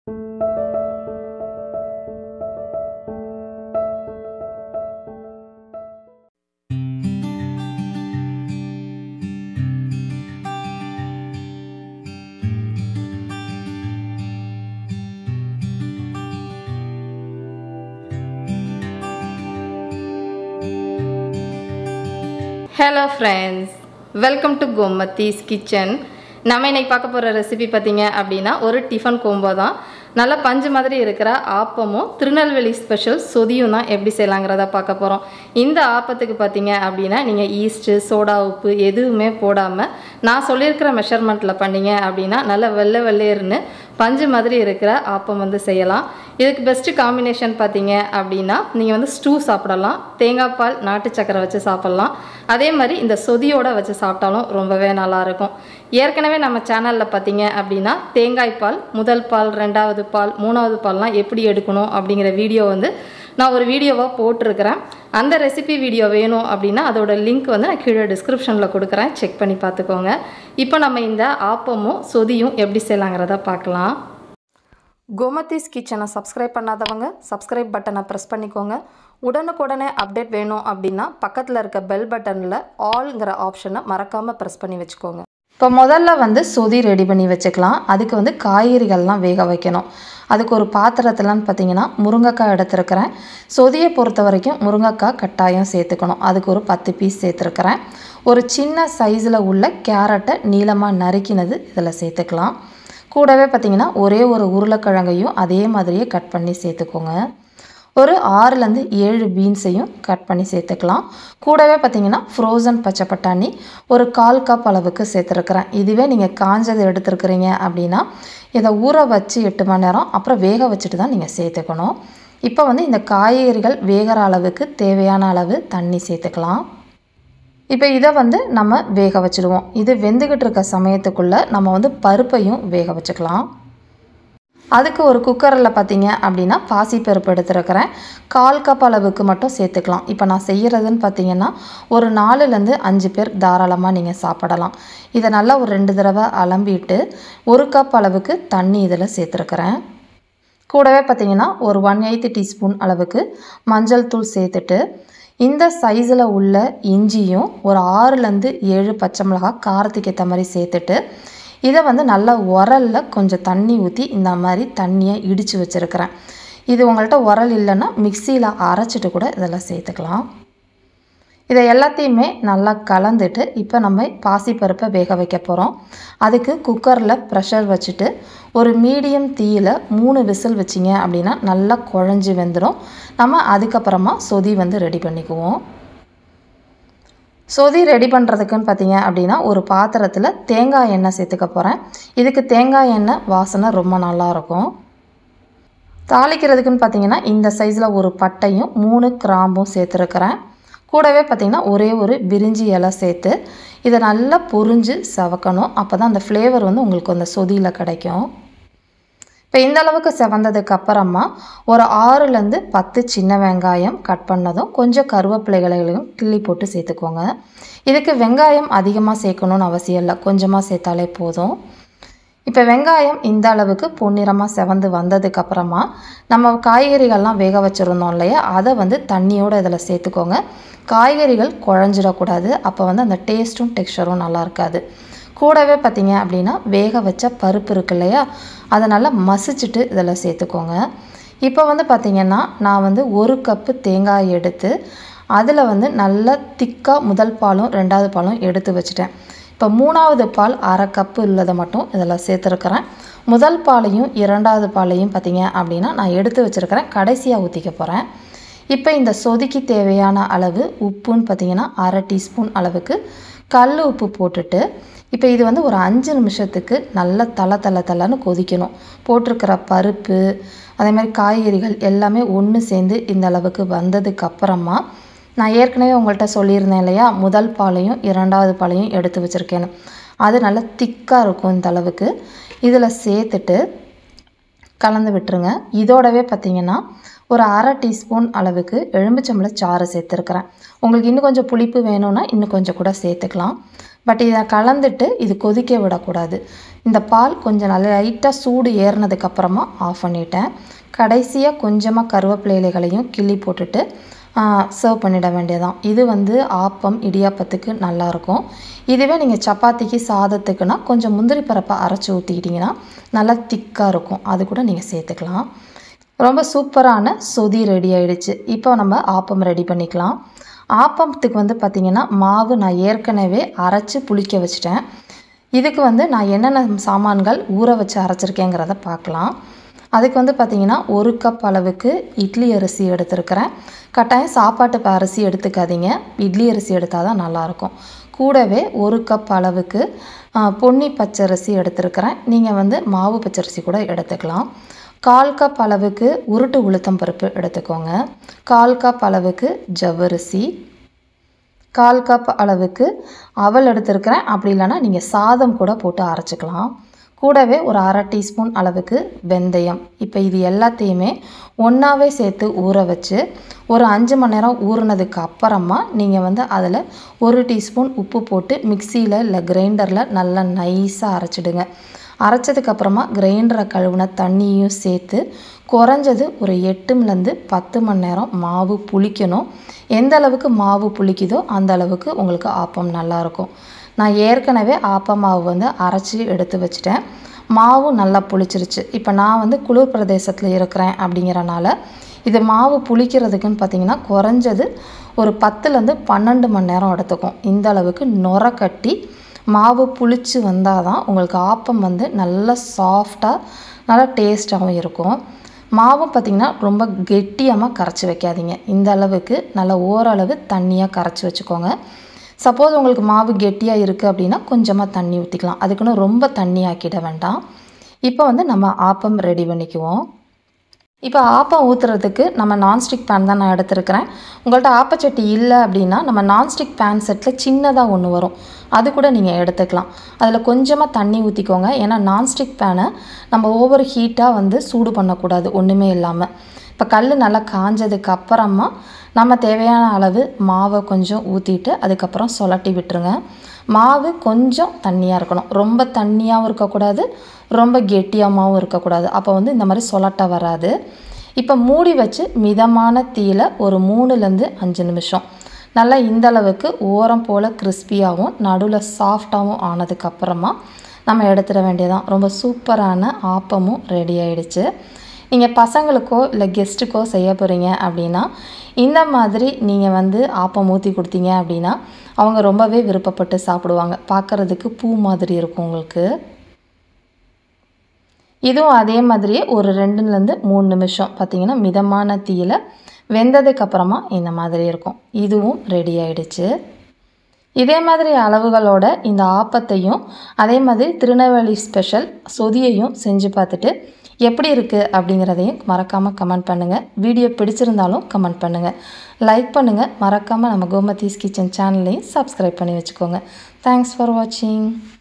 hello friends welcome to Gomathi's kitchen நம்ம இன்னைக்கு பார்க்க போகிற ரெசிபி பார்த்தீங்க அப்படின்னா ஒரு டிஃபன் கோம்போ தான் நல்ல பஞ்சு மாதிரி இருக்கிற ஆப்பமும் திருநெல்வேலி ஸ்பெஷல் சொதியும் தான் எப்படி செய்யலாங்கிறத பார்க்க போகிறோம் இந்த ஆப்பத்துக்கு பார்த்தீங்க அப்படின்னா நீங்கள் ஈஸ்ட்டு சோடா உப்பு எதுவுமே போடாமல் நான் சொல்லியிருக்கிற மெஷர்மெண்ட்டில் பண்ணீங்க அப்படின்னா நல்ல வெள்ளை வெள்ளையர்னு பஞ்சு மாதிரி இருக்கிற ஆப்பம் வந்து செய்யலாம் இதுக்கு பெஸ்ட்டு காம்பினேஷன் பார்த்தீங்க அப்படின்னா நீங்கள் வந்து ஸ்டூ சாப்பிடலாம் தேங்காய் பால் நாட்டு சக்கரை வச்சு சாப்பிட்லாம் அதே மாதிரி இந்த சொதியோட வச்சு சாப்பிட்டாலும் ரொம்பவே நல்லாயிருக்கும் ஏற்கனவே நம்ம சேனலில் பார்த்தீங்க அப்படின்னா தேங்காய் பால் முதல் பால் ரெண்டாவது பால் மூணாவது பால்லாம் எப்படி எடுக்கணும் அப்படிங்கிற வீடியோ வந்து நான் ஒரு வீடியோவாக போட்டிருக்கிறேன் அந்த ரெசிபி வீடியோ வேணும் அப்படின்னா அதோட லிங்க் வந்து நான் கீழே டிஸ்கிரிப்ஷனில் கொடுக்குறேன் செக் பண்ணி பார்த்துக்கோங்க இப்போ நம்ம இந்த ஆப்பமும் சொதியும் எப்படி செய்யலாங்கிறத பார்க்கலாம் கோமதீஸ் கிச்சனை சப்ஸ்கிரைப் பண்ணாதவங்க சப்ஸ்கிரைப் பட்டனை ப்ரெஸ் பண்ணிக்கோங்க உடனுக்குடனே அப்டேட் வேணும் அப்படின்னா பக்கத்தில் இருக்க பெல் பட்டனில் ஆல்ங்கிற ஆப்ஷனை மறக்காமல் ப்ரெஸ் பண்ணி வச்சுக்கோங்க இப்போ முதல்ல வந்து சொதி ரெடி பண்ணி வச்சுக்கலாம் அதுக்கு வந்து காய்கறிகள்லாம் வேக வைக்கணும் அதுக்கு ஒரு பாத்திரத்துலன்னு பார்த்தீங்கன்னா முருங்கைக்காய் எடுத்துருக்கிறேன் சொதியை பொறுத்த வரைக்கும் முருங்கைக்காய் கட்டாயம் சேர்த்துக்கணும் அதுக்கு ஒரு பத்து பீஸ் சேர்த்துருக்கிறேன் ஒரு சின்ன சைஸில் உள்ள கேரட்டை நீளமாக நறுக்கினது இதில் சேர்த்துக்கலாம் கூடவே பார்த்திங்கன்னா ஒரே ஒரு உருளைக்கிழங்கையும் அதே மாதிரியே கட் பண்ணி சேர்த்துக்கோங்க ஒரு ஆறுலேருந்து ஏழு பீன்ஸையும் கட் பண்ணி சேர்த்துக்கலாம் கூடவே பார்த்திங்கன்னா ஃப்ரோசன் பச்சை பட்டாணி ஒரு கால் கப் அளவுக்கு சேர்த்துருக்குறேன் இதுவே நீங்கள் காஞ்சது எடுத்துருக்குறீங்க அப்படின்னா இதை ஊற வச்சு எட்டு மணி நேரம் அப்புறம் வேக வச்சுட்டு தான் நீங்கள் சேர்த்துக்கணும் இப்போ வந்து இந்த காய்கறிகள் வேகிற அளவுக்கு தேவையான அளவு தண்ணி சேர்த்துக்கலாம் இப்போ இதை வந்து நம்ம வேக வச்சுடுவோம் இது வெந்துக்கிட்டு இருக்க சமயத்துக்குள்ளே நம்ம வந்து பருப்பையும் வேக வச்சுக்கலாம் அதுக்கு ஒரு குக்கரில் பார்த்தீங்க அப்படின்னா பாசிப்பருப்பு எடுத்துருக்கிறேன் கால் கப் அளவுக்கு மட்டும் சேர்த்துக்கலாம் இப்போ நான் செய்கிறதுன்னு பார்த்தீங்கன்னா ஒரு நாலுலேருந்து அஞ்சு பேர் தாராளமாக நீங்கள் சாப்பிடலாம் இதை நல்லா ஒரு ரெண்டு தடவை அலம்பிட்டு ஒரு கப் அளவுக்கு தண்ணி இதில் சேர்த்துருக்குறேன் கூடவே பார்த்தீங்கன்னா ஒரு ஒன் எயித்து டீஸ்பூன் அளவுக்கு மஞ்சள் தூள் சேர்த்துட்டு இந்த சைஸில் உள்ள இஞ்சியும் ஒரு ஆறுலேருந்து ஏழு பச்சை மிளகாய் காரத்துக்கு ஏற்ற மாதிரி சேர்த்துட்டு இதை வந்து நல்லா உரலில் கொஞ்சம் தண்ணி ஊற்றி இந்த மாதிரி தண்ணியை இடித்து வச்சுருக்கிறேன் இது உங்கள்கிட்ட உரல் இல்லைன்னா மிக்சியில் அரைச்சிட்டு கூட இதெல்லாம் சேர்த்துக்கலாம் இதை எல்லாத்தையுமே நல்லா கலந்துட்டு இப்போ நம்ம பாசிப்பருப்பை வேக வைக்க போகிறோம் அதுக்கு குக்கரில் ப்ரெஷர் வச்சுட்டு ஒரு மீடியம் தீயில் மூணு விசில் வச்சிங்க அப்படின்னா நல்லா குழஞ்சி வெந்துடும் நம்ம அதுக்கப்புறமா சொதி வந்து ரெடி பண்ணிக்குவோம் சொதி ரெடி பண்ணுறதுக்குன்னு பார்த்தீங்க அப்படின்னா ஒரு பாத்திரத்தில் தேங்காய் எண்ணெய் சேர்த்துக்க போகிறேன் இதுக்கு தேங்காய் எண்ணெய் வாசனை ரொம்ப நல்லாயிருக்கும் தாளிக்கிறதுக்குன்னு பார்த்தீங்கன்னா இந்த சைஸில் ஒரு பட்டையும் மூணு கிராம்பும் சேர்த்துருக்கிறேன் கூடவே பார்த்திங்கன்னா ஒரே ஒரு பிரிஞ்சி இலை சேர்த்து இதை நல்லா பொரிஞ்சு சவக்கணும் அப்போ தான் அந்த ஃப்ளேவர் வந்து உங்களுக்கு அந்த சொதியில் கிடைக்கும் இப்போ இந்த அளவுக்கு செவந்ததுக்கு அப்புறமா ஒரு ஆறுலேருந்து பத்து சின்ன வெங்காயம் கட் பண்ணதும் கொஞ்சம் கருவேப்பிலைகளையும் கிள்ளி போட்டு சேர்த்துக்கோங்க இதுக்கு வெங்காயம் அதிகமாக சேர்க்கணுன்னு அவசியம் இல்லை கொஞ்சமாக சேர்த்தாலே போதும் இப்போ வெங்காயம் இந்த அளவுக்கு பொன்னிறமாக செவந்து வந்ததுக்கப்புறமா நம்ம காய்கறிகள்லாம் வேக வச்சுருந்தோம் இல்லையா அதை வந்து தண்ணியோடு இதில் சேர்த்துக்கோங்க காய்கறிகள் குழஞ்சிடக்கூடாது அப்போ வந்து அந்த டேஸ்ட்டும் டெக்ஸ்சரும் நல்லா இருக்காது கூடவே பார்த்திங்க அப்படின்னா வேக வச்ச பருப்பு இருக்கு இல்லையா அதை நல்லா மசிச்சுட்டு இதில் சேர்த்துக்கோங்க இப்போ வந்து பார்த்திங்கன்னா நான் வந்து ஒரு கப்பு தேங்காய் எடுத்து அதில் வந்து நல்லா திக்காக முதல் பாலும் ரெண்டாவது பாலும் எடுத்து வச்சுட்டேன் இப்போ மூணாவது பால் அரை கப்பு உள்ளதை மட்டும் இதில் சேர்த்துருக்குறேன் முதல் பாலையும் இரண்டாவது பாலையும் பார்த்திங்க அப்படின்னா நான் எடுத்து வச்சுருக்கிறேன் கடைசியாக ஊற்றிக்க போகிறேன் இப்போ இந்த சொதுக்கி தேவையான அளவு உப்புன்னு பார்த்திங்கன்னா அரை டீஸ்பூன் அளவுக்கு கல் உப்பு போட்டுட்டு இப்போ இது வந்து ஒரு அஞ்சு நிமிஷத்துக்கு நல்ல தலை தலை தலைன்னு கொதிக்கணும் போட்டிருக்கிற பருப்பு அதே மாதிரி காய்கறிகள் எல்லாமே ஒன்று சேர்ந்து இந்த அளவுக்கு வந்ததுக்கு அப்புறமா நான் ஏற்கனவே உங்கள்கிட்ட சொல்லியிருந்தேன் இல்லையா முதல் பாலையும் இரண்டாவது பாலையும் எடுத்து வச்சுருக்கேன்னு அது நல்லா திக்காக இருக்கும் இந்த அளவுக்கு இதில் சேர்த்துட்டு கலந்து விட்டுருங்க இதோடவே பார்த்திங்கன்னா ஒரு அரை டீஸ்பூன் அளவுக்கு எலுமிச்சம்பழ சாறு சேர்த்துருக்குறேன் உங்களுக்கு இன்னும் கொஞ்சம் புளிப்பு வேணும்னா இன்னும் கொஞ்சம் கூட சேர்த்துக்கலாம் பட் இதை கலந்துட்டு இது கொதிக்க விடக்கூடாது இந்த பால் கொஞ்சம் நல்லா லைட்டாக சூடு ஏறினதுக்கப்புறமா ஆஃப் பண்ணிட்டேன் கடைசியாக கொஞ்சமாக கருவேப்பிலை இலைகளையும் கிள்ளி போட்டுட்டு சர்வ் பண்ணிட வேண்டியதான் இது வந்து ஆப்பம் இடியாப்பத்துக்கு நல்லாயிருக்கும் இதுவே நீங்கள் சப்பாத்திக்கு சாதத்துக்குனா கொஞ்சம் முந்திரி பருப்பை அரைச்சி ஊற்றிக்கிட்டிங்கன்னா நல்லா திக்காக இருக்கும் அது கூட நீங்கள் சேர்த்துக்கலாம் ரொம்ப சூப்பரான சொதி ரெடி ஆயிடுச்சு இப்போ நம்ம ஆப்பம் ரெடி பண்ணிக்கலாம் ஆப்பத்துக்கு வந்து பார்த்திங்கன்னா மாவு நான் ஏற்கனவே அரைச்சி புளிக்க வச்சுட்டேன் இதுக்கு வந்து நான் என்னென்ன சாமான்கள் ஊற வச்சு அரைச்சிருக்கேங்கிறத பார்க்கலாம் அதுக்கு வந்து பார்த்திங்கன்னா ஒரு கப் அளவுக்கு இட்லி அரிசி எடுத்துருக்கிறேன் கட்டாயம் சாப்பாட்டு அரிசி எடுத்துக்காதீங்க இட்லி அரிசி எடுத்தால் தான் நல்லாயிருக்கும் கூடவே ஒரு கப் அளவுக்கு பொன்னி பச்சரிசி எடுத்துருக்கிறேன் நீங்கள் வந்து மாவு பச்சரிசி கூட எடுத்துக்கலாம் கால் கப் அளவுக்கு உருட்டு உளுத்தம் பருப்பு எடுத்துக்கோங்க கால் கப் அளவுக்கு ஜவ்வரிசி கால் கப் அளவுக்கு அவல் எடுத்துருக்கிறேன் அப்படி இல்லைன்னா நீங்கள் சாதம் கூட போட்டு அரைச்சிக்கலாம் கூடவே ஒரு அரை டீஸ்பூன் அளவுக்கு வெந்தயம் இப்போ இது எல்லாத்தையுமே ஒன்றாவே சேர்த்து ஊற வச்சு ஒரு அஞ்சு மணி நேரம் ஊறினதுக்கு அப்புறமா நீங்கள் வந்து அதில் ஒரு டீஸ்பூன் உப்பு போட்டு மிக்சியில் இல்லை கிரைண்டரில் நல்லா நைஸாக அரைச்சிடுங்க அரைச்சதுக்கப்புறமா கிரைண்டரை கழுவுன தண்ணியும் சேர்த்து குறைஞ்சது ஒரு எட்டுலேருந்து பத்து மணி நேரம் மாவு புளிக்கணும் எந்த அளவுக்கு மாவு புளிக்குதோ அந்த அளவுக்கு உங்களுக்கு ஆப்பம் நல்லாயிருக்கும் நான் ஏற்கனவே ஆப்ப மாவு வந்து அரைச்சி எடுத்து வச்சுட்டேன் மாவும் நல்லா புளிச்சிருச்சு இப்போ நான் வந்து குளிர் பிரதேசத்தில் இருக்கிறேன் அப்படிங்கிறனால இது மாவு புளிக்கிறதுக்குன்னு பார்த்தீங்கன்னா குறைஞ்சது ஒரு பத்துலேருந்து பன்னெண்டு மணி நேரம் எடுத்துக்கும் இந்த அளவுக்கு நுர கட்டி மாவு புளிச்சு வந்தால் தான் உங்களுக்கு ஆப்பம் வந்து நல்லா சாஃப்டாக நல்லா டேஸ்ட்டாகவும் இருக்கும் மாவும் பார்த்திங்கன்னா ரொம்ப கெட்டியாமல் கரைச்சி வைக்காதீங்க இந்த அளவுக்கு நல்லா ஓரளவு தண்ணியாக கரைச்சி வச்சுக்கோங்க சப்போஸ் உங்களுக்கு மாவு கெட்டியாக இருக்குது அப்படின்னா கொஞ்சமாக தண்ணி ஊற்றிக்கலாம் அதுக்குன்னு ரொம்ப தண்ணி ஆக்கிட வேண்டாம் இப்போ வந்து நம்ம ஆப்பம் ரெடி பண்ணிக்குவோம் இப்போ ஆப்பம் ஊற்றுறதுக்கு நம்ம நான்ஸ்டிக் பேன் தான் நான் எடுத்துருக்கிறேன் உங்கள்கிட்ட ஆப்பச்சட்டி இல்லை அப்படின்னா நம்ம நான்ஸ்டிக் பேன் செட்டில் சின்னதாக ஒன்று வரும் அது கூட நீங்கள் எடுத்துக்கலாம் அதில் கொஞ்சமாக தண்ணி ஊற்றிக்கோங்க ஏன்னா நான்ஸ்டிக் பேனை நம்ம ஓவர் ஹீட்டாக வந்து சூடு பண்ணக்கூடாது ஒன்றுமே இல்லாமல் இப்போ கல் நல்லா காஞ்சதுக்கு அப்புறமா நம்ம தேவையான அளவு மாவை கொஞ்சம் ஊற்றிட்டு அதுக்கப்புறம் சொலட்டி விட்டுருங்க மாவு கொஞ்சம் தண்ணியாக இருக்கணும் ரொம்ப தண்ணியாகவும் இருக்கக்கூடாது ரொம்ப கெட்டியாகவும் இருக்கக்கூடாது அப்போ வந்து இந்த மாதிரி சொலட்ட வராது இப்போ மூடி வச்சு மிதமான தீயில் ஒரு மூணுலேருந்து அஞ்சு நிமிஷம் நல்லா இந்த அளவுக்கு ஓரம் போல் கிறிஸ்பியாகவும் நடுவில் சாஃப்டாகவும் ஆனதுக்கப்புறமா நம்ம எடுத்துட வேண்டியதான் ரொம்ப சூப்பரான ஆப்பமும் ரெடி ஆயிடுச்சு நீங்கள் பசங்களுக்கோ இல்லை கெஸ்ட்டுக்கோ செய்ய போகிறீங்க அப்படின்னா இந்த மாதிரி நீங்கள் வந்து ஆப்பம் ஊற்றி கொடுத்தீங்க அப்படின்னா அவங்க ரொம்பவே விருப்பப்பட்டு சாப்பிடுவாங்க பார்க்குறதுக்கு பூ மாதிரி இருக்கும் உங்களுக்கு இதுவும் அதே மாதிரியே ஒரு ரெண்டுலேருந்து மூணு நிமிஷம் பார்த்தீங்கன்னா மிதமான தீயில் வெந்ததுக்கு அப்புறமா இந்த மாதிரி இருக்கும் இதுவும் ரெடி ஆயிடுச்சு இதே மாதிரி அளவுகளோட இந்த ஆப்பத்தையும் அதே மாதிரி திருநெல்வேலி ஸ்பெஷல் சொதியையும் செஞ்சு பார்த்துட்டு எப்படி இருக்குது அப்படிங்கிறதையும் மறக்காமல் கமெண்ட் பண்ணுங்கள் வீடியோ பிடிச்சிருந்தாலும் கமெண்ட் பண்ணுங்கள் லைக் பண்ணுங்கள் மறக்காமல் நம்ம கோமதீஸ் கிச்சன் சேனலையும் சப்ஸ்கிரைப் பண்ணி வச்சுக்கோங்க தேங்க்ஸ் ஃபார் வாட்சிங்